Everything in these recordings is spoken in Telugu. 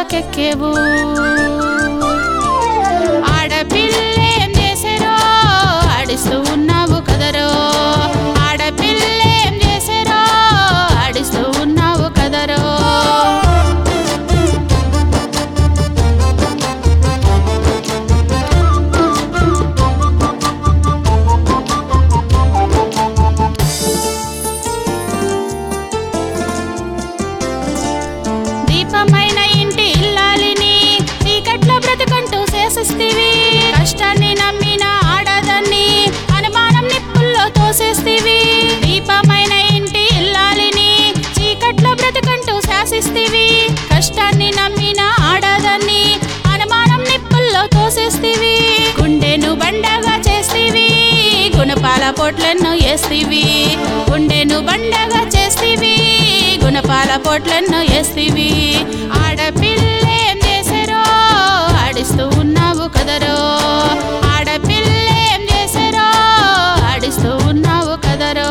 మొగసాలకెక్కేవు ఆడపిల్లేం చేసారో ఆడిస్తూ ఉన్నావు కదరో ఆడపిల్లేం చేసారో ఆడిస్తూ ఉన్నావు కదరో దీపమైన ఇంటి ఇల్లాలిని చీకట్లో బ్రతుకంటూ శేషిస్తివి కష్టాన్ని నమ్మిన ఆడదాన్ని అనుమానం నిప్పుల్లో తోసేస్తివి దీపమైన ఇంటి ఇల్లాలిని చీకట్లో బ్రతుకంటూ శాసిస్తివి కష్టాన్ని నమ్మిన ఆడదాన్ని అనుమానం నిప్పుల్లో తోసేస్తివి గుండెను బండగా చేస్తివి గుణపాల పొట్లను వేస్తివి గుండెను బండగా చేస్తివి గుణపాల పొట్లను వేస్తివి ఆడపిల్లేం చేసారో ఆడిస్తూ ఉన్నావు కదరో ఆడపిల్లేం చేసారో ఆడిస్తూ ఉన్నావు కదరో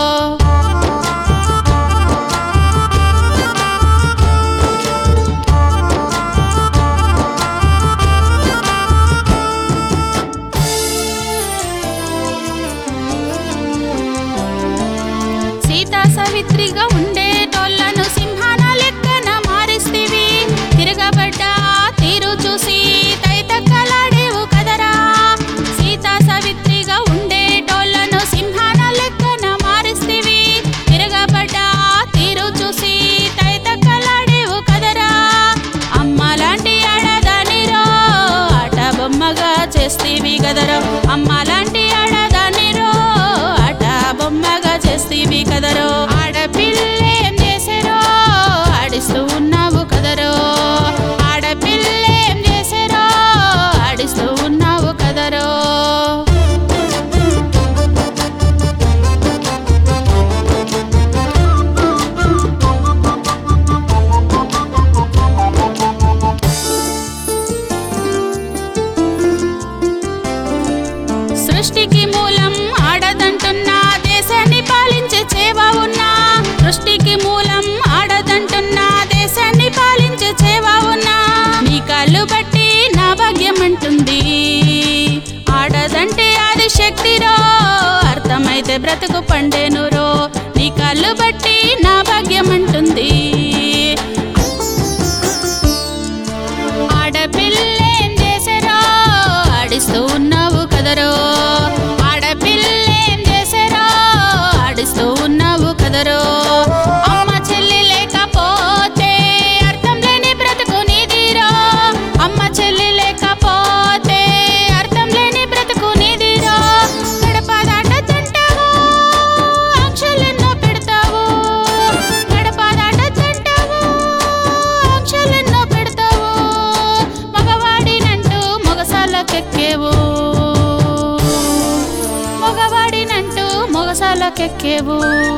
సీతా సవిత్రిగా ఉండేటోళ్లను సింహాన లెక్కన మారిస్తివి తిరగబడ్డ తీరు చూసి తైతక్కలాడేవు కదరా సీతా సవిత్రిగా ఉండేటోళ్లను సింహాన లెక్కన మారిస్తివి తిరగబడ్డ తీరు చూసి తైతక్కలాడేవు కదరా అమ్మలాంటి ఆడదానిరో ఆట బొమ్మగా చేస్తీవి కదరో అమ్మలాంటి ఆడదానిరో ఆట బొమ్మగా చేస్తీవి కదరో ఆడపిల్లేం చేసారో ఆడిస్తూ ఉన్నావు కదరో ఆడపిల్లేం చేసారో ఆడిస్తూ ఉన్నావు కదరో సృష్టికి మూలం ఆడదంటున్నా దేశాన్ని పాలించే చేవా ఉన్నా సృష్టికి మూలం ఆడదంటున్నా దేశాన్ని పాలించే చేవా ఉన్నా నీ కళ్ళు బట్టి నా భాగ్యం అంటుంది ఆడదంటే అది శక్తిరో అర్థమైతే బ్రతుకు పండేనురో నీ కళ్ళు బట్టి నా భాగ్యం అంటుంది ఆడపిల్లేం చేసారో ఆడిస్తూ ఉన్నావు కదరో ఆడపిల్లేం చేసారో ఆడిస్తూ ఉన్నావు కదరో అమ్మ చెల్లి లేకపోతే అర్థం లేని బ్రతుకు నీదిరో అమ్మ చెల్లి లేకపోతే అర్థం లేని బ్రతుకు నీదిరో గడప దాటతుంటావు ఆంక్షలెన్నో పెడతావు గడప దాటతుంటావు ఆంక్షలెన్నో పెడతావు మగవాడినంటూ మొగసాలకెక్కేవు మగవాడినంటూ మొగసాలకెక్కేవు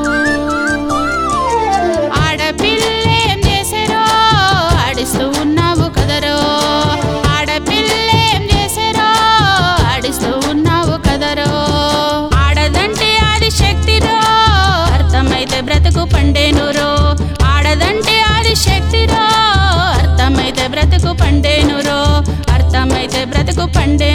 ఆడపిల్లేం చేసారో ఆడిస్తూ ఉన్నావు కదరో ఆడపిల్లేం చేసారో ఆడిస్తూ ఉన్నావు కదరో ఆడదంటే అది శక్తిరో అర్థమైతే బ్రతుకు పండేనురో ఆడదంటే అది శక్తిరో అర్థమైతే బ్రతుకు పండేనురో అర్థమైతే బ్రతుకు పండే